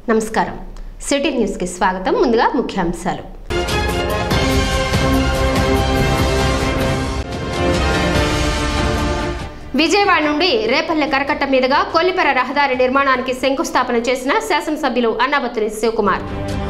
నమస్కారం సిటీ న్యూస్కి స్వాగతం ముందుగా ముఖ్యాంశాలు విజయవాడ నుండి రేపల్లె కరకట్ట మీదుగా కొల్లిపెర రహదారి నిర్మాణానికి శంకుస్థాపన చేసిన శాసనసభ్యులు అన్నాబత్తుని శివకుమార్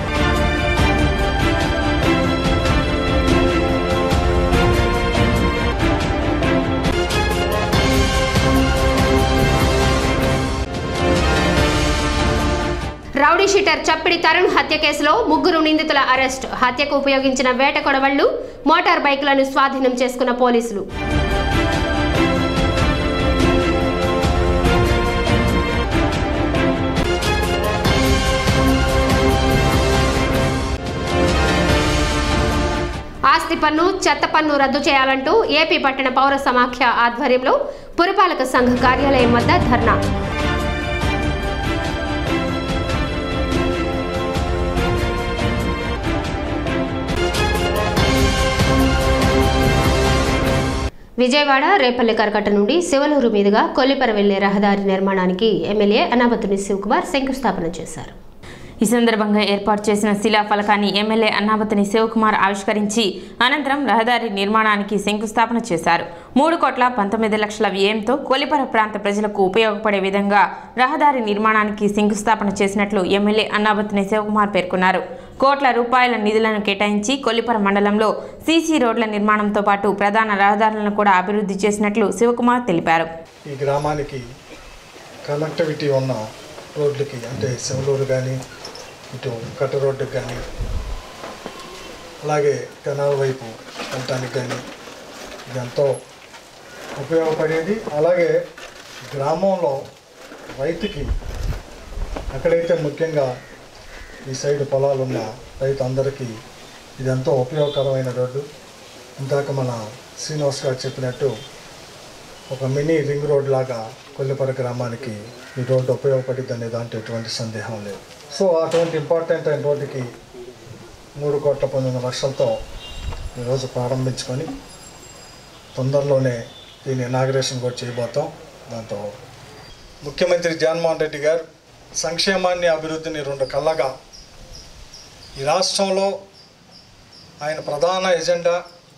రౌడీ షీటర్ చప్పిడి తరుణ్ హత్య కేసులో ముగ్గురు నిందితుల అరెస్ట్ హత్యకు ఉపయోగించిన వేట కొడవళ్లు మోటార్ బైకులను స్వాధీనం చేసుకున్న పోలీసులు ఆస్తి పన్ను చెత్త పన్ను రద్దు చేయాలంటూ ఏపీ పట్టణ పౌర సమాఖ్య ఆధ్వర్యంలో పురపాలక సంఘ కార్యాలయం వద్ద ధర్నా విజయవాడ రేపల్లి కరకట్ట నుండి శివలూరు మీదుగా కొల్లిపర వెళ్లే రహదారి నిర్మాణానికి ఎమ్మెల్యే అనాబతుని శివకుమార్ శంకుస్థాపన చేశారు ఈ సందర్భంగా ఏర్పాటు చేసిన శిలా ఫలకాన్ని ఎమ్మెల్యే అన్నాబతిని శివకుమార్ ఆవిష్కరించి అనంతరం రహదారి నిర్మాణానికి శంకుస్థాపన చేశారు మూడు కోట్ల పంతొమ్మిది లక్షల వ్యయంతో కొలిపర ప్రాంత ప్రజలకు ఉపయోగపడే విధంగా రహదారి నిర్మాణానికి శంకుస్థాపన చేసినట్లు ఎమ్మెల్యే అన్నాబతిని శివకుమార్ పేర్కొన్నారు కోట్ల రూపాయల నిధులను కేటాయించి కొల్లిపర మండలంలో సీసీ రోడ్ల నిర్మాణంతో పాటు ప్రధాన రహదారులను కూడా అభివృద్ధి చేసినట్లు శివకుమార్ తెలిపారు ఈ గ్రామానికి కనెక్టివిటీ ఉన్న రోడ్లకి అంటే శివలూరు కానీ ఇటు కట్ట రోడ్డుకి కానీ అలాగే కెనాల్ వైపు వెళ్ళటానికి కానీ ఇది ఎంతో ఉపయోగపడేది అలాగే గ్రామంలో రైతుకి ఎక్కడైతే ముఖ్యంగా ఈ సైడ్ పొలాలు ఉన్న రైతు అందరికీ ఇది ఎంతో ఉపయోగకరమైన రోడ్డు ఇందాక మన శ్రీనివాస్ గారు చెప్పినట్టు ఒక మినీ రింగ్ రోడ్ లాగా కొల్లిపర గ్రామానికి ఈ రోడ్డు ఉపయోగపడిద్ది అనే దాంట్లో ఎటువంటి సందేహం లేదు సో అటువంటి ఇంపార్టెంట్ అయిన రోడ్డుకి మూడు కోట్ల పంతొమ్మిది లక్షలతో ఈరోజు ప్రారంభించుకొని తొందరలోనే దీని ఇనాగ్రేషన్ కూడా చేయబోతాం దాంతో ముఖ్యమంత్రి జగన్మోహన్ రెడ్డి గారు సంక్షేమాన్ని అభివృద్ధిని రెండు కళ్ళగా ఈ రాష్ట్రంలో ఆయన ప్రధాన ఎజెండా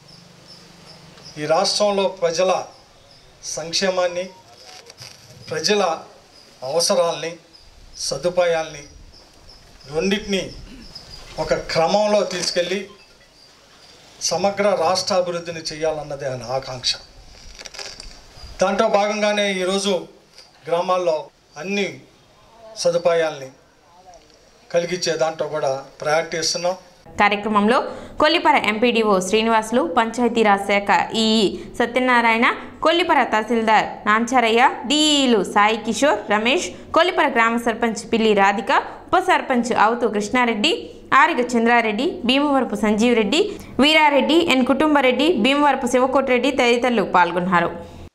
ఈ రాష్ట్రంలో ప్రజల సంక్షేమాన్ని ప్రజల అవసరాల్ని సదుపాయాల్ని రెండింటినీ ఒక క్రమంలో తీసుకెళ్ళి సమగ్ర రాష్ట్ర అభివృద్ధిని చేయాలన్నదే ఆయన ఆకాంక్ష దాంట్లో భాగంగానే ఈరోజు గ్రామాల్లో అన్ని సదుపాయాల్ని కలిగించే దాంట్లో కూడా ప్రయారిటీ ఇస్తున్నాం కార్యక్రమంలో కొల్లిపర ఎంపీడీఓ శ్రీనివాసులు పంచాయతీరాజ్ శాఖ ఈఈ సత్యనారాయణ కొల్లిపర తహసీల్దార్ నాంచారయ్య డిఈలు సాయి కిషోర్ రమేష్ కొల్లిపర గ్రామ సర్పంచ్ పిల్లి రాధిక ఉప సర్పంచ్ అవుతు కృష్ణారెడ్డి ఆరిగ చంద్రారెడ్డి భీమవరపు సంజీవ్ రెడ్డి వీరారెడ్డి ఎన్ కుటుంబరెడ్డి భీమవరపు శివకోటిరెడ్డి తదితరులు పాల్గొన్నారు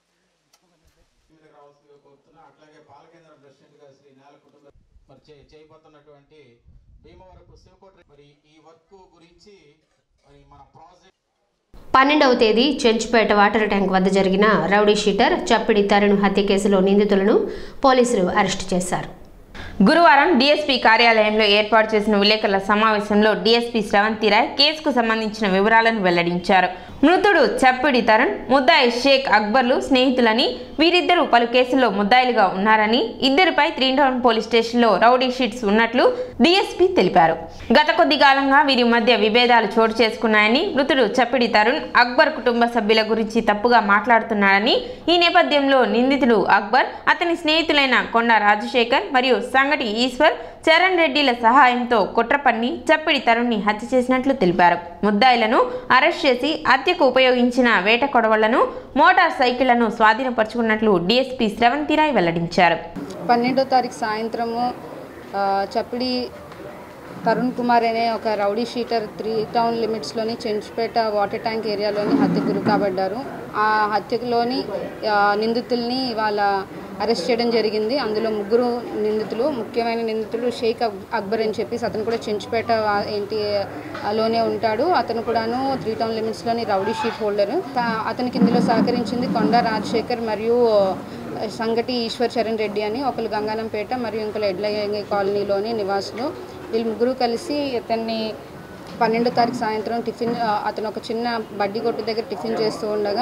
మరి చే- చేయబోతున్నటువంటి భీమవరపు శివకోట మరి ఈ వర్క్ గురించి మరి మన ప్రాజెక్ట్ పన్నెండవ తేదీ చెంచుపేట వాటర్ ట్యాంక్ వద్ద జరిగిన రౌడీ షీటర్ చప్పిడి తరుణ్ హత్య కేసులో నిందితులను పోలీసులు అరెస్టు చేశారు గురువారం డీఎస్పీ కార్యాలయంలో ఏర్పాటు చేసిన విలేకరుల సమావేశంలో డీఎస్పీ శ్రవంతి రాయ్ కేసుకు సంబంధించిన వివరాలను వెల్లడించారు మృతుడు చప్పిడి తరుణ్ ముద్దాయి షేక్ అక్బర్లు స్నేహితులని వీరిద్దరూ పలు కేసుల్లో ముద్దాయిలుగా ఉన్నారని ఇద్దరిపై త్రీ టౌన్ పోలీస్ స్టేషన్లో రౌడీ షీట్స్ ఉన్నట్లు డీఎస్పీ తెలిపారు గత కొద్ది కాలంగా వీరి మధ్య విభేదాలు చోటు చేసుకున్నాయని మృతుడు చప్పిడి తరుణ్ అక్బర్ కుటుంబ సభ్యుల గురించి తప్పుగా మాట్లాడుతున్నాడని ఈ నేపథ్యంలో నిందితుడు అక్బర్ అతని స్నేహితులైన కొండ రాజశేఖర్ మరియు సంగటి ఈశ్వర్ చరణ్ రెడ్డిల సహాయంతో కుట్ర పన్ని చప్పిడి తరుణ్ని హత్య చేసినట్లు తెలిపారు ముద్దాయిలను అరెస్ట్ చేసి హత్యకు ఉపయోగించిన వేట కొడవళ్లను మోటార్ సైకిళ్లను స్వాధీనపరుచుకున్నట్లు డీఎస్పీ శ్రవంతిరాయ్ వెల్లడించారు పన్నెండో తారీఖు సాయంత్రము ఆ, చప్పిడి తరుణ్ కుమార్ అనే ఒక రౌడీ షీటర్ త్రీ టౌన్ లిమిట్స్లోని చెంచుపేట వాటర్ ట్యాంక్ ఏరియాలోని హత్య గురి కాబడ్డారు ఆ హత్యలోని ఆ, నిందితుల్ని వాళ్ళ అరెస్ట్ చేయడం జరిగింది అందులో ముగ్గురు నిందితులు ముఖ్యమైన నిందితులు షేక్ అక్- అక్బర్ అని చెప్పేసి అతను కూడా చెంచుపేట వా- ఏంటి ఆ, లోనే ఉంటాడు అతను కూడాను త్రీ టౌన్ లిమిట్స్లోని రౌడీ షీట్ హోల్డర్ అతనికి ఇందులో సహకరించింది కొండ రాజశేఖర్ మరియు సంగటి ఈశ్వర్ చరణ్ రెడ్డి అని ఒకరు గంగానంపేట మరియు ఇంకొకరు ఎడ్లయ్య కాలనీలోని నివాసులు వీళ్ళు ముగ్గురు కలిసి ఇతన్ని పన్నెండో తారీఖు సాయంత్రం టిఫిన్ ఆ, అతను ఒక చిన్న బడ్డీ కొట్టు దగ్గర టిఫిన్ చేస్తూ ఉండగా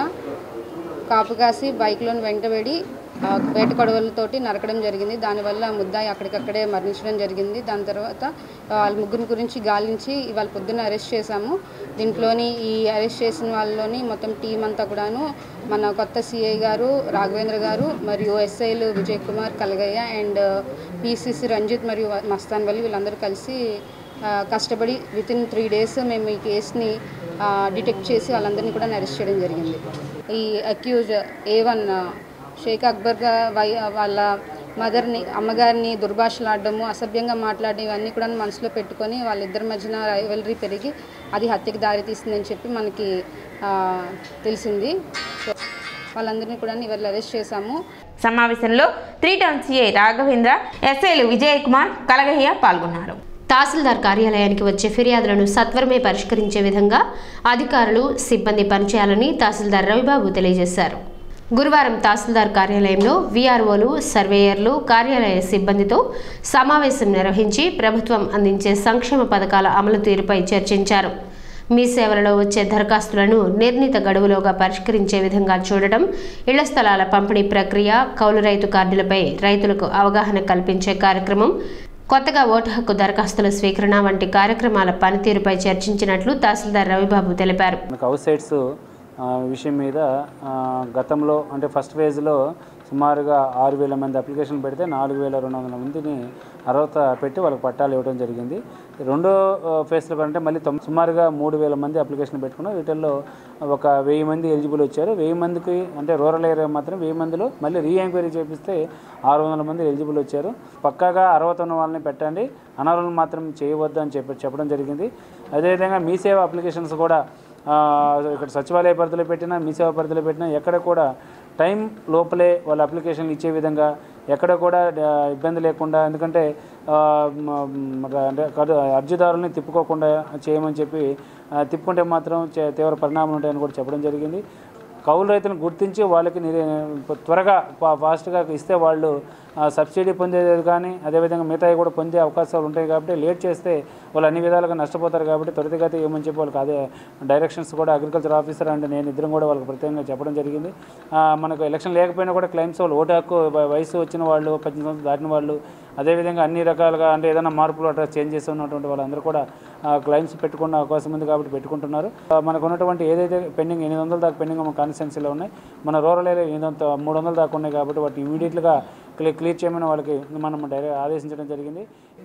కాపు కాసి బైక్లోని వెంటబడి ఆ, వేట కొడవలతోటి నరకడం జరిగింది దానివల్ల ముద్దాయి అక్కడికక్కడే మరణించడం జరిగింది దాని తర్వాత ఆ, వాళ్ళ ముగ్గురు గురించి గాలించి ఇవాళ పొద్దున్న అరెస్ట్ చేశాము దీంట్లోని ఈ అరెస్ట్ చేసిన వాళ్ళలోని మొత్తం టీం అంతా కూడాను మన కొత్త సిఐ గారు రాఘవేంద్ర గారు మరియు ఎస్ఐలు విజయ్ కుమార్ కలగయ్య అండ్ పిసిసి రంజిత్ మరియు మస్తాన్ వల్లి వీళ్ళందరూ కలిసి ఆ, కష్టపడి విత్ ఇన్ త్రీ డేస్ మేము ఈ కేసుని డిటెక్ట్ చేసి వాళ్ళందరినీ కూడా అరెస్ట్ చేయడం జరిగింది ఈ accused A one Shaik Akbar గా వై వాళ్ళ మదర్ని అమ్మగారిని దుర్భాషలాడడము అసభ్యంగా మాట్లాడడం ఇవన్నీ కూడా మనసులో పెట్టుకొని వాళ్ళిద్దరి మధ్యన రైవలరీ పెరిగి అది హత్యకి దారితీస్తుందని చెప్పి మనకి ఆ, తెలిసింది సో వాళ్ళందరినీ కూడా ఇవాళ అరెస్ట్ చేశాము సమావేశంలో త్రీ టౌన్ సిఐ రాఘవేంద్ర ఎస్ఐలు విజయ్ కుమార్ కలగయ్య పాల్గొన్నారు తహసీల్దార్ కార్యాలయానికి వచ్చే ఫిర్యాదులను సత్వరమే పరిష్కరించే విధంగా అధికారులు సిబ్బంది పనిచేయాలని తహసీల్దార్ రవిబాబు తెలియజేశారు గురువారం తహసీల్దార్ కార్యాలయంలో వీఆర్ఓలు సర్వేయర్లు కార్యాలయ సిబ్బందితో సమావేశం నిర్వహించి ప్రభుత్వం అందించే సంక్షేమ పథకాల అమలు తీరుపై చర్చించారు మీ సేవలలో వచ్చే దరఖాస్తులను నిర్ణీత గడువులోగా పరిష్కరించే విధంగా చూడటం ఇళ్ల స్థలాల పంపిణీ ప్రక్రియ కౌలు రైతు కార్డులపై రైతులకు అవగాహన కల్పించే కార్యక్రమం కొత్తగా ఓటు హక్కు దరఖాస్తుల స్వీకరణ వంటి కార్యక్రమాల పనితీరుపై చర్చించినట్లు తహసీల్దార్ రవిబాబు తెలిపారు మనకు హౌస్ సైట్స్ ఆ, విషయం మీద ఆ, గతంలో అంటే ఫస్ట్ ఫేజ్లో సుమారుగా ఆరు వేల మంది అప్లికేషన్ పెడితే నాలుగు వేల రెండు వందల మందిని అర్హత పెట్టి వాళ్ళకి పట్టాలు ఇవ్వడం జరిగింది రెండో ఆ, ఫేజ్లో అంటే మళ్ళీ తొమ్ సుమారుగా మూడు వేల మంది అప్లికేషన్ పెట్టుకున్నారు వీటిల్లో ఒక వెయ్యి మంది ఎలిజిబుల్ వచ్చారు వెయ్యి మందికి అంటే రూరల్ ఏరియా మాత్రం వెయ్యి మందిలో మళ్ళీ రీ ఎంక్వైరీ చేపిస్తే ఆరు వందల మంది ఎలిజిబుల్ వచ్చారు పక్కాగా అర్హత ఉన్న వాళ్ళని పెట్టండి అనర్హులను మాత్రం చేయవద్దు అని చెప్పి చెప్పడం జరిగింది అదేవిధంగా మీ సేవ అప్లికేషన్స్ కూడా ఆ, ఇక్కడ సచివాలయ పరిధిలో పెట్టినా మీ సేవ పరిధిలో పెట్టినా ఎక్కడ కూడా టైం లోపలే వాళ్ళ అప్లికేషన్లు ఇచ్చే విధంగా ఎక్కడ కూడా ఆ, ఇబ్బంది లేకుండా ఎందుకంటే ఆ, మ- మ- అంటే కడు- అర్జీదారుల్ని తిప్పుకోకుండా చేయమని చెప్పి ఆ, తిప్పుకుంటే మాత్రం చే- తీవ్ర పరిణామాలు ఉంటాయని కూడా చెప్పడం జరిగింది కౌలు రైతులను గుర్తించి వాళ్ళకి నిరే త్వరగా ఫా- ఫాస్ట్గా ఇస్తే వాళ్ళు ఆ, సబ్సిడీ పొందేది కానీ అదేవిధంగా మిగతాయి కూడా పొందే అవకాశాలు ఉంటాయి కాబట్టి లేట్ చేస్తే వాళ్ళు అన్ని విధాలుగా నష్టపోతారు కాబట్టి త్వరితగతి ఏమని చెప్పి వాళ్ళకి అదే డైరెక్షన్స్ కూడా అగ్రికల్చర్ ఆఫీసర్ అండ్ నేను ఇద్దరం కూడా వాళ్ళకి ప్రత్యేకంగా చెప్పడం జరిగింది ఆ, మనకు ఎలక్షన్ లేకపోయినా కూడా క్లైమ్స్ వాళ్ళు ఓటు హక్కు వ- వయసు వచ్చిన వాళ్ళు పద్దెనిమిది సంవత్సరాలు దాటిన వాళ్ళు అదేవిధంగా అన్ని రకాలుగా అంటే ఏదైనా మార్పులు అట్లా చేంజ్ చేసి ఉన్నటువంటి వాళ్ళందరూ కూడా క్లైమ్స్ పెట్టుకున్న అవకాశం ఉంది కాబట్టి పెట్టుకుంటున్నారు ఆ, మనకు ఉన్నటువంటి ఏదైతే పెండింగ్ ఎనిమిది వందల దాకా పెండింగ్ మన కాన్స్టిట్యున్సీలో ఉన్నాయి మన రూరల్ ఏరియా ఎనిమిది వందల మూడు వందల దాకా ఉన్నాయి కాబట్టి వాటిని ఇమీడియట్గా క్లియర్ క్లియర్ చేయమని వాళ్ళకి మనం డైరెక్ట్ ఆదేశించడం జరిగింది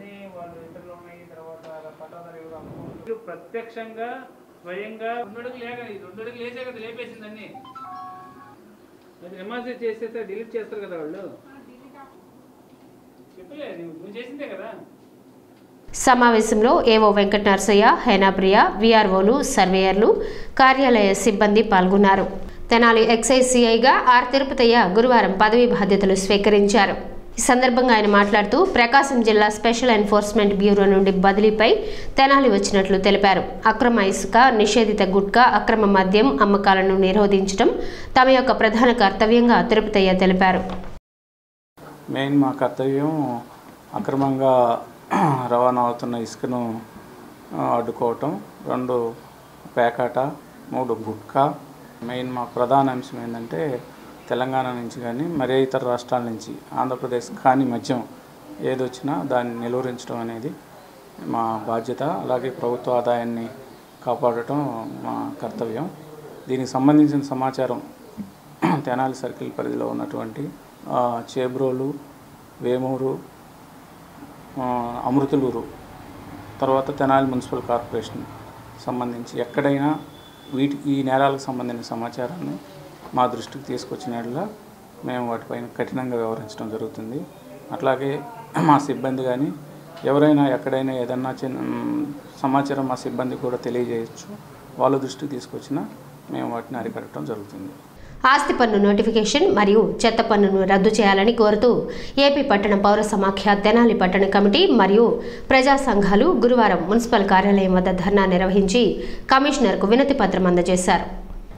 ప్రత్యక్షంగా స్వయంగా రెండుకి లేక రెండుకి లేచే కదా లేపేసిందని అది ఎమర్జెన్సీ చేసేస్తే డిలీట్ చేస్తారు కదా వాళ్ళు చెప్పలే నువ్వు నువ్వు చేసిందే కదా సమావేశంలో ఏవో వెంకట నరసయ్య హైనాప్రియ వీఆర్ఓలు సర్వేయర్లు కార్యాలయ సిబ్బంది పాల్గొన్నారు తెనాలి ఎక్సైజ్ సిఐగా ఆర్ తిరుపతయ్య గురువారం పదవి బాధ్యతలు స్వీకరించారు ఈ సందర్భంగా ఆయన మాట్లాడుతూ ప్రకాశం జిల్లా స్పెషల్ ఎన్ఫోర్స్మెంట్ బ్యూరో నుండి బదిలీపై తెనాలి వచ్చినట్లు తెలిపారు అక్రమ ఇసుక నిషేధిత గుట్కా అక్రమ మద్యం అమ్మకాలను నిరోధించడం తమ యొక్క ప్రధాన కర్తవ్యంగా తిరుపతయ్య తెలిపారు మెయిన్ మా కర్తవ్యం అక్రమంగా రవాణా అవుతున్న ఇసుకను ఆ, అడ్డుకోవటం రెండు పేకాట మూడు గుట్కా మెయిన్ మా ప్రధాన అంశం ఏంటంటే తెలంగాణ నుంచి కానీ మరే ఇతర రాష్ట్రాల నుంచి ఆంధ్రప్రదేశ్ కానీ మద్యం ఏదొచ్చినా దాన్ని నిలువరించడం అనేది మా బాధ్యత అలాగే ప్రభుత్వ ఆదాయాన్ని కాపాడటం మా కర్తవ్యం దీనికి సంబంధించిన సమాచారం తెనాలి సర్కిల్ పరిధిలో ఉన్నటువంటి ఆ, చేబ్రోలు వేమూరు ఆ, అమృతలూరు తర్వాత తెనాలి మున్సిపల్ కార్పొరేషన్ సంబంధించి ఎక్కడైనా వీటి ఈ నేరాలకు సంబంధించిన సమాచారాన్ని మా దృష్టికి తీసుకొచ్చినట్లా మేము వాటిపైన కఠినంగా వ్యవహరించడం జరుగుతుంది అట్లాగే మా సిబ్బంది కానీ ఎవరైనా ఎక్కడైనా ఏదన్నా చిన్న మ్, సమాచారం మా సిబ్బంది కూడా తెలియజేయచ్చు వాళ్ళ దృష్టికి తీసుకొచ్చినా మేము వాటిని అరికట్టడం జరుగుతుంది ఆస్తి పన్ను నోటిఫికేషన్ మరియు చెత్త పన్నును రద్దు చేయాలని కోరుతూ ఏపీ పట్టణ పౌర సమాఖ్య తెనాలి పట్టణ కమిటీ మరియు ప్రజా సంఘాలు గురువారం మున్సిపల్ కార్యాలయం వద్ద ధర్నా నిర్వహించి కమిషనర్కు వినతి పత్రం అందజేశారు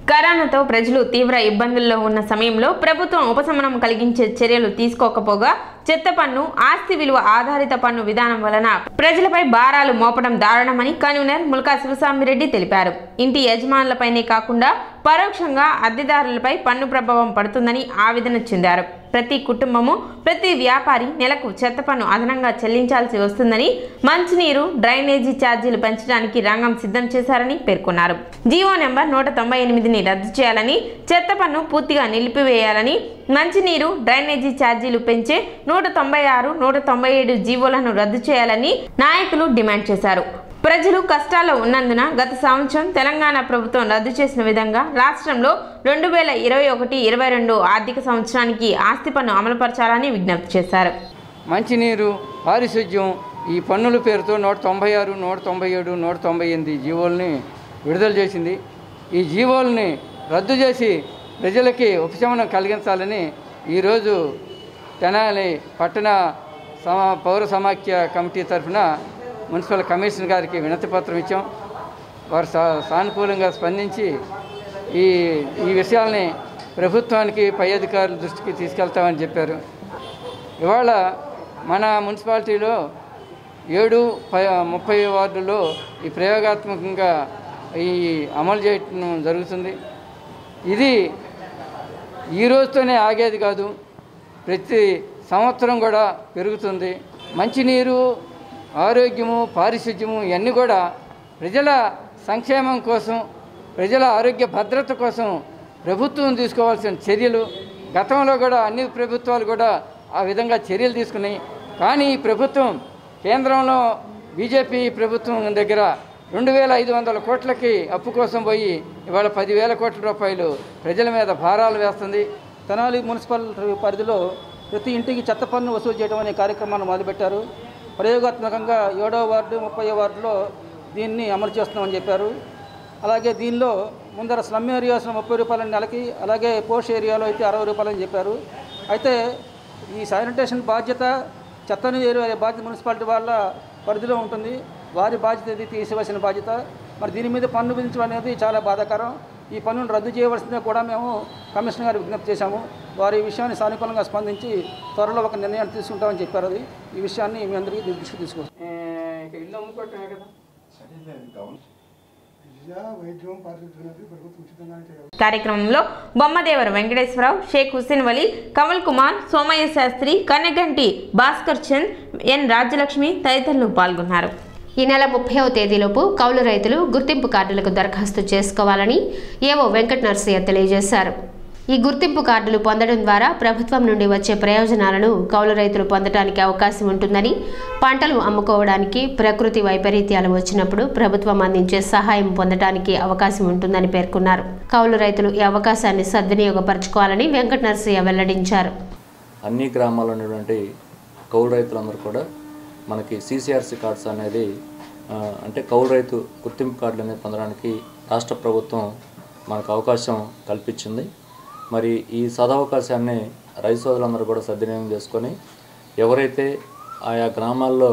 కరోనాతో ప్రజలు తీవ్ర ఇబ్బందుల్లో ఉన్న సమయంలో ప్రభుత్వం ఉపశమనం కలిగించే చర్యలు తీసుకోకపోగా చెత్త పన్ను ఆస్తి విలువ ఆధారిత పన్ను విధానం వలన ప్రజలపై భారాలు మోపడం దారుణమని కన్వీనర్ ముల్కా శివస్వామిరెడ్డి తెలిపారు ఇంటి యజమానులపైనే కాకుండా పరోక్షంగా అద్దెదారులపై పన్ను ప్రభావం పడుతుందని ఆవేదన చెందారు ప్రతి కుటుంబము ప్రతి వ్యాపారి నెలకు చెత్త పన్ను అదనంగా చెల్లించాల్సి వస్తుందని మంచినీరు డ్రైనేజీ ఛార్జీలు పెంచడానికి రంగం సిద్ధం చేశారని పేర్కొన్నారు జీవో నెంబర్ నూట తొంభై ఎనిమిదిని రద్దు చేయాలని చెత్త పన్ను పూర్తిగా నిలిపివేయాలని మంచినీరు డ్రైనేజీ ఛార్జీలు పెంచే నూట తొంభై ఆరు నూట తొంభై ఏడు జీవోలను రద్దు చేయాలని నాయకులు డిమాండ్ చేశారు ప్రజలు కష్టాల్లో ఉన్నందున గత సంవత్సరం తెలంగాణ ప్రభుత్వం రద్దు చేసిన విధంగా రాష్ట్రంలో రెండు వేల ఇరవై ఒకటి ఇరవై రెండు ఆర్థిక సంవత్సరానికి ఆస్తి పన్ను అమలుపరచాలని విజ్ఞప్తి చేశారు మంచినీరు పారిశుద్ధ్యం ఈ పన్నుల పేరుతో నూట తొంభై ఆరు నూట తొంభై ఏడు నూట తొంభై ఎనిమిది జీవోల్ని విడుదల చేసింది ఈ జీవోల్ని రద్దు చేసి ప్రజలకి ఉపశమనం కలిగించాలని ఈరోజు తెనాలి పట్టణ సమా పౌర సమాఖ్య కమిటీ తరఫున మున్సిపల్ కమిషనర్ గారికి వినతి పత్రం ఇచ్చాం వారు సా సానుకూలంగా స్పందించి ఈ ఈ విషయాల్ని ప్రభుత్వానికి పై అధికారుల దృష్టికి తీసుకెళ్తామని చెప్పారు ఇవాళ మన మున్సిపాలిటీలో ఏడు ప ముప్పై వార్డులో ఈ ప్రయోగాత్మకంగా ఈ అమలు చేయటం జరుగుతుంది ఇది ఈ రోజుతోనే ఆగేది కాదు ప్రతి సంవత్సరం కూడా పెరుగుతుంది మంచినీరు ఆరోగ్యము పారిశుద్ధ్యము ఇవన్నీ కూడా ప్రజల సంక్షేమం కోసం ప్రజల ఆరోగ్య భద్రత కోసం ప్రభుత్వం తీసుకోవాల్సిన చర్యలు గతంలో కూడా అన్ని ప్రభుత్వాలు కూడా ఆ విధంగా చర్యలు తీసుకున్నాయి కానీ ఈ ప్రభుత్వం కేంద్రంలో బీజేపీ ప్రభుత్వం దగ్గర రెండు వేల ఐదు వందల కోట్లకి అప్పు కోసం పోయి ఇవాళ పదివేల కోట్ల రూపాయలు ప్రజల మీద భారాలు వేస్తుంది తెనాలి మున్సిపల్ పరిధిలో ప్రతి ఇంటికి చెత్త పన్ను వసూలు చేయడం అనే కార్యక్రమాన్ని మొదలుపెట్టారు ప్రయోగాత్మకంగా ఏడో వార్డు ముప్పై వార్డులో దీన్ని అమలు చేస్తున్నామని చెప్పారు అలాగే దీనిలో ముందర స్లమ్ ఏరియాస్లో ముప్పై రూపాయల నెలకి అలాగే పోస్ట్ ఏరియాలో అయితే అరవై రూపాయలని చెప్పారు అయితే ఈ శానిటేషన్ బాధ్యత చెత్తను ఏరియా బాధ్యత మున్సిపాలిటీ వాళ్ళ పరిధిలో ఉంటుంది వారి బాధ్యత ఇది తీసివేసిన బాధ్యత మరి దీని మీద పన్ను విధించడం అనేది చాలా బాధాకరం ఈ పన్నును రద్దు చేయవలసిందే కూడా మేము కమిషనర్ గారికి విజ్ఞప్తి చేశాము వారు ఈ విషయాన్ని సానుకూలంగా స్పందించి త్వరలో ఒక నిర్ణయాన్ని తీసుకుంటామని చెప్పారు అది ఈ విషయాన్ని మీ అందరికీ దృష్టికి తీసుకొస్తాం ఇల్లు అమ్ముకోవటమే కదా వైద్యం పారిశుద్ధ్యం అనేది ప్రభుత్వం ఉచితంగానే చేయాలి కార్యక్రమంలో బొమ్మదేవర వెంకటేశ్వరరావు షేక్ హుస్సేన్ వలి కమల్ కుమార్ సోమయ్య శాస్త్రి కన్నెగంటి భాస్కర్ చంద్ ఎన్ రాజ్యలక్ష్మి తదితరులు పాల్గొన్నారు ఈ నెల ముప్పైవ తేదీలోపు కౌలు రైతులు గుర్తింపు కార్డులకు దరఖాస్తు చేసుకోవాలని ఏవో వెంకట నర్సయ్య తెలియజేశారు ఈ గుర్తింపు కార్డులు పొందడం ద్వారా ప్రభుత్వం నుండి వచ్చే ప్రయోజనాలను కౌలు రైతులు పొందడానికి అవకాశం ఉంటుందని పంటలు అమ్ముకోవడానికి ప్రకృతి వైపరీత్యాలు వచ్చినప్పుడు ప్రభుత్వం అందించే సహాయం పొందడానికి అవకాశం ఉంటుందని పేర్కొన్నారు కౌలు రైతులు ఈ అవకాశాన్ని సద్వినియోగపరచుకోవాలని వెంకట నర్సయ్య వెల్లడించారు అన్ని గ్రామాల్లో ఉన్నటువంటి కౌలు రైతులందరూ కూడా మనకి సీసీఆర్సీ కార్డ్స్ అనేది ఆ, అంటే కౌలు రైతు గుర్తింపు కార్డులు అనేది పొందడానికి రాష్ట్ర ప్రభుత్వం మనకు అవకాశం కల్పించింది మరి ఈ సదవకాశాన్ని రైతు సోదరులందరూ కూడా సద్వినియోగం చేసుకొని ఎవరైతే ఆయా గ్రామాల్లో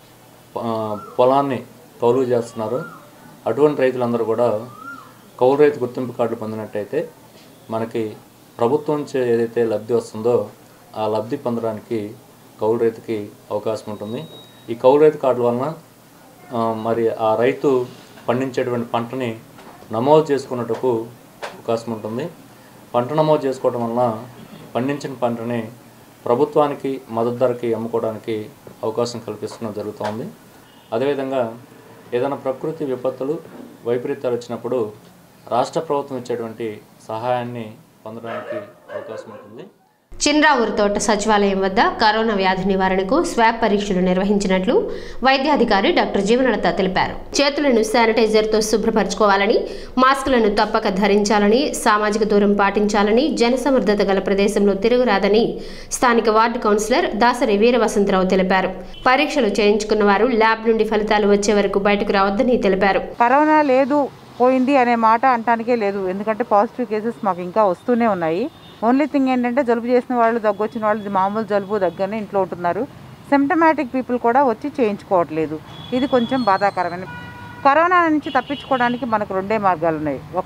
ఆ, పొలాన్ని కౌలు చేస్తున్నారో అటువంటి రైతులందరూ కూడా కౌలు రైతు గుర్తింపు కార్డులు పొందినట్టయితే మనకి ప్రభుత్వం నుంచి ఏదైతే లబ్ధి వస్తుందో ఆ లబ్ధి పొందడానికి కౌలు రైతుకి అవకాశం ఉంటుంది ఈ కౌలు రైతు కార్డుల వలన ఆ, మరి ఆ రైతు పండించేటువంటి పంటని నమోదు చేసుకున్నట్టుకు అవకాశం ఉంటుంది పంట నమోదు చేసుకోవడం వలన పండించిన పంటని ప్రభుత్వానికి మద్దతు ధరకి అమ్ముకోవడానికి అవకాశం కల్పిస్తడం జరుగుతోంది అదేవిధంగా ఏదైనా ప్రకృతి విపత్తులు వైపరీత్యాలు వచ్చినప్పుడు రాష్ట్ర ప్రభుత్వం ఇచ్చేటువంటి సహాయాన్ని పొందడానికి అవకాశం ఉంటుంది చిన్రావూరు తోట సచివాలయం వద్ద కరోనా వ్యాధి నివారణకు స్వాబ్ పరీక్షలు నిర్వహించినట్లు వైద్యాధికారి డాక్టర్ జీవనలత తెలిపారు చేతులను శానిటైజర్తో శుభ్రపరచుకోవాలని మాస్కులను తప్పక ధరించాలని సామాజిక దూరం పాటించాలని జనసమర్థత గల ప్రదేశంలో తిరుగురాదని స్థానిక వార్డు కౌన్సిలర్ దాసరి వీరవసంతరావు తెలిపారు పరీక్షలు చేయించుకున్న వారు ల్యాబ్ నుండి ఫలితాలు వచ్చే వరకు బయటకు రావద్దని తెలిపారు కరోనా లేదు పోయింది అనే మాట అంటానికే లేదు ఎందుకంటే పాజిటివ్ కేసెస్ మాకు ఇంకా వస్తూనే ఉన్నాయి ఓన్లీ థింగ్ ఏంటంటే జలుబు చేసిన వాళ్ళు దగ్గు వచ్చిన వాళ్ళు ఇది మామూలు జలుబు దగ్గరనే ఇంట్లో ఉంటున్నారు సిమ్టమాటిక్ పీపుల్ కూడా వచ్చి చేయించుకోవట్లేదు ఇది కొంచెం బాధాకరమైన కరోనా నుంచి తప్పించుకోవడానికి మనకు రెండే మార్గాలు ఉన్నాయి ఒకటి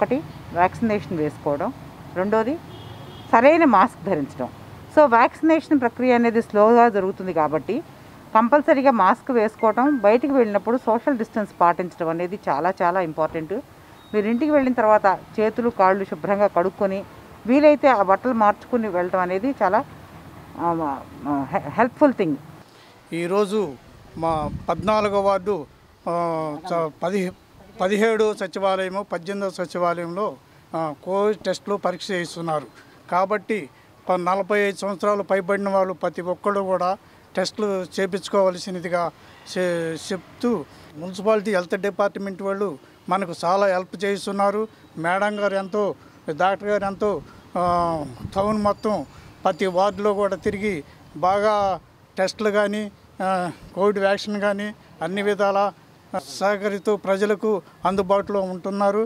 వ్యాక్సినేషన్ వేసుకోవడం రెండోది సరైన మాస్క్ ధరించడం సో వ్యాక్సినేషన్ ప్రక్రియ అనేది స్లోగా జరుగుతుంది కాబట్టి కంపల్సరీగా మాస్క్ వేసుకోవడం బయటికి వెళ్ళినప్పుడు సోషల్ డిస్టెన్స్ పాటించడం అనేది చాలా చాలా ఇంపార్టెంట్ మీరు ఇంటికి వెళ్ళిన తర్వాత చేతులు కాళ్ళు శుభ్రంగా కడుక్కొని వీలైతే ఆ బట్టలు మార్చుకుని వెళ్ళడం అనేది చాలా హెల్ప్ఫుల్ థింగ్ ఈరోజు మా పద్నాలుగో వార్డు ఆ, చ- పది పదిహేడు సచివాలయము పద్దెనిమిదవ సచివాలయంలో ఆ, కోవిడ్ టెస్టులు పరీక్ష చేస్తున్నారు కాబట్టి ప- నలభై ఐదు సంవత్సరాలు పైబడిన వాళ్ళు ప్రతి ఒక్కరు కూడా టెస్టులు చేపించుకోవాల్సినదిగా చె- చెప్తూ మున్సిపాలిటీ హెల్త్ డిపార్ట్మెంట్ వాళ్ళు మనకు చాలా హెల్ప్ చేస్తున్నారు మేడం గారు ఎంతో డాక్టర్ గారు ఎంతో ఆ, టౌన్ మొత్తం ప్రతి వార్డులో కూడా తిరిగి బాగా టెస్టులు కానీ కోవిడ్ వ్యాక్సిన్ కానీ అన్ని విధాల సహకరిస్తూ ప్రజలకు అందుబాటులో ఉంటున్నారు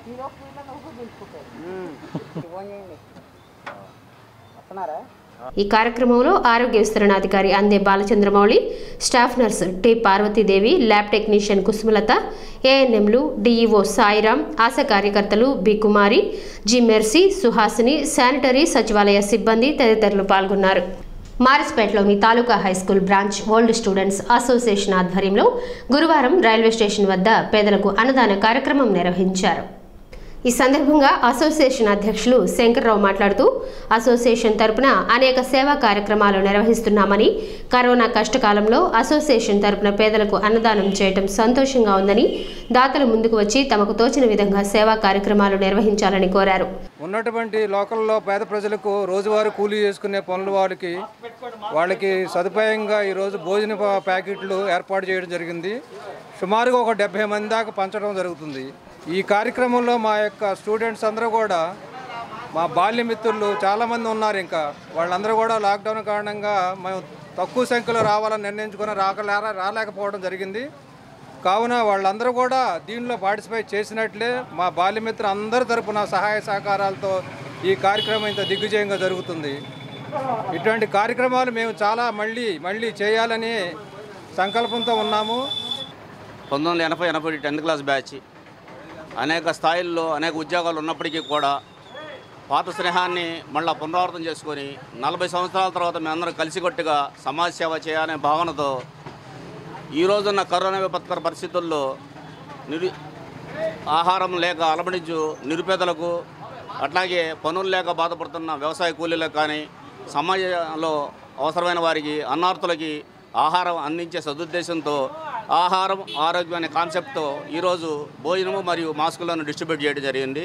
ఈ కార్యక్రమంలో ఆరోగ్య విస్తరణాధికారి Ande Balachandramouli staff nurse T Parvathi Devi lab technician Kusumalatha ఏఎన్ఎంలు డిఈఓ సాయిరాం ఆశా కార్యకర్తలు B Kumari G Mercy Suhasini sanitary సచివాలయ సిబ్బంది తదితరులు పాల్గొన్నారు మారిస్పేటలోని taluka high school branch old students association ఆధ్వర్యంలో గురువారం రైల్వే స్టేషన్ వద్ద పేదలకు అన్నదాన కార్యక్రమం నిర్వహించారు ఈ సందర్భంగా అసోసియేషన్ అధ్యక్షులు శంకర్రావు మాట్లాడుతూ అసోసియేషన్ తరపున అనేక సేవా కార్యక్రమాలు నిర్వహిస్తున్నామని కరోనా కష్టకాలంలో అసోసియేషన్ తరపున పేదలకు అన్నదానం చేయటం సంతోషంగా ఉందని దాతలు ముందుకు వచ్చి తమకు తోచిన విధంగా సేవా కార్యక్రమాలు నిర్వహించాలని కోరారు ఉన్నటువంటి లోకల్లో పేద ప్రజలకు రోజువారీ కూలీ చేసుకునే పనుల వాళ్ళకి వాళ్ళకి సదుపాయంగా ఈరోజు భోజన ప- ప్యాకెట్లు ఏర్పాటు చేయడం జరిగింది సుమారుగా ఒక డెబ్బై మంది దాకా పంచడం జరుగుతుంది ఈ కార్యక్రమంలో మా యొక్క స్టూడెంట్స్ అందరూ కూడా మా బాల్య మిత్రులు చాలామంది ఉన్నారు ఇంకా వాళ్ళందరూ కూడా లాక్డౌన్ కారణంగా మేము తక్కువ సంఖ్యలో రావాలని నిర్ణయించుకుని రాకలే రాలేకపోవడం జరిగింది కావున వాళ్ళందరూ కూడా దీనిలో పార్టిసిపేట్ చేసినట్లే మా బాల్యమిత్ర అందరి తరపున సహాయ సహకారాలతో ఈ కార్యక్రమం ఇంత దిగ్విజయంగా జరుగుతుంది ఇటువంటి కార్యక్రమాలు మేము చాలా మళ్ళీ మళ్ళీ చేయాలని సంకల్పంతో ఉన్నాము పంతొమ్మిది వందల ఎనభై ఎనభై టెన్త్ క్లాస్ బ్యాచ్ అనేక స్థాయిల్లో అనేక ఉద్యోగాలు ఉన్నప్పటికీ కూడా పాత స్నేహాన్ని మళ్ళా పునరావృతం చేసుకొని నలభై సంవత్సరాల తర్వాత మేమందరం కలిసికట్టుగా సమాజ సేవ చేయాలనే భావనతో ఈ రోజున్న కరోనా విపత్కర పరిస్థితుల్లో నిరు ఆహారం లేక అలమడించు నిరుపేదలకు అట్లాగే పనులు లేక బాధపడుతున్న వ్యవసాయ కూలీలకు కానీ సమాజంలో అవసరమైన వారికి అన్నార్థులకి ఆహారం అందించే సదుద్దేశంతో ఆహారం ఆరోగ్యం అనే కాన్సెప్ట్తో ఈరోజు భోజనము మరియు మాస్కులను డిస్ట్రిబ్యూట్ చేయడం జరిగింది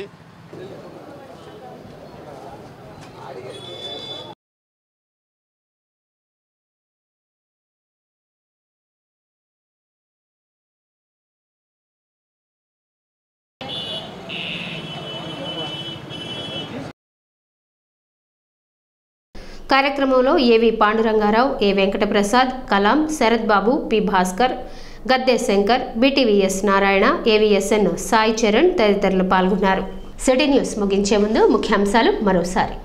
కార్యక్రమంలో AV Pandurangarao A Venkataprasad Kalam Sarath Babu P Bhaskar Gadde Shankar BTVS Narayana AVSN Sai Charan తదితరులు పాల్గొన్నారు సిటీ న్యూస్ ముగించే ముందు ముఖ్యాంశాలు మరోసారి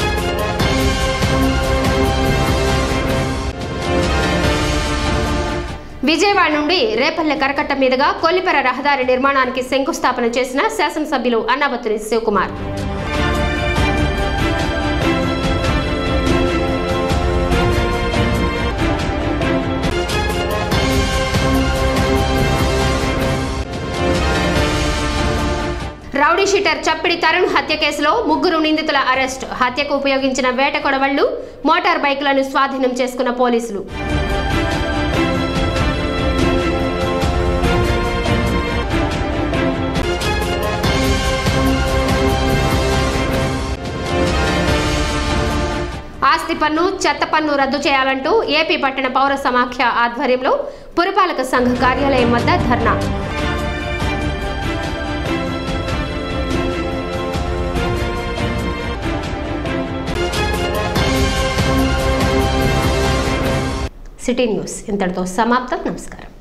విజయవాడ నుండి రేపల్లె కరకట్ట మీదుగా కొల్లిపెర రహదారి నిర్మాణానికి శంకుస్థాపన చేసిన శాసనసభ్యులు అన్నాబత్తుని శివకుమార్ రౌడీ షీటర్ చప్పిడి తరుణ్ హత్య కేసులో ముగ్గురు నిందితుల అరెస్ట్ హత్యకు ఉపయోగించిన వేట కొడవళ్లు మోటార్ బైకులను స్వాధీనం చేసుకున్న పోలీసులు ఆస్తి పన్ను చెత్త పన్ను రద్దు చేయాలంటూ ఏపీ పట్టణ పౌర సమాఖ్య ఆధ్వర్యంలో పురపాలక సంఘ కార్యాలయం వద్ద ధర్నా సిటీ న్యూస్ ఇంతటితో సమాప్తం నమస్కారం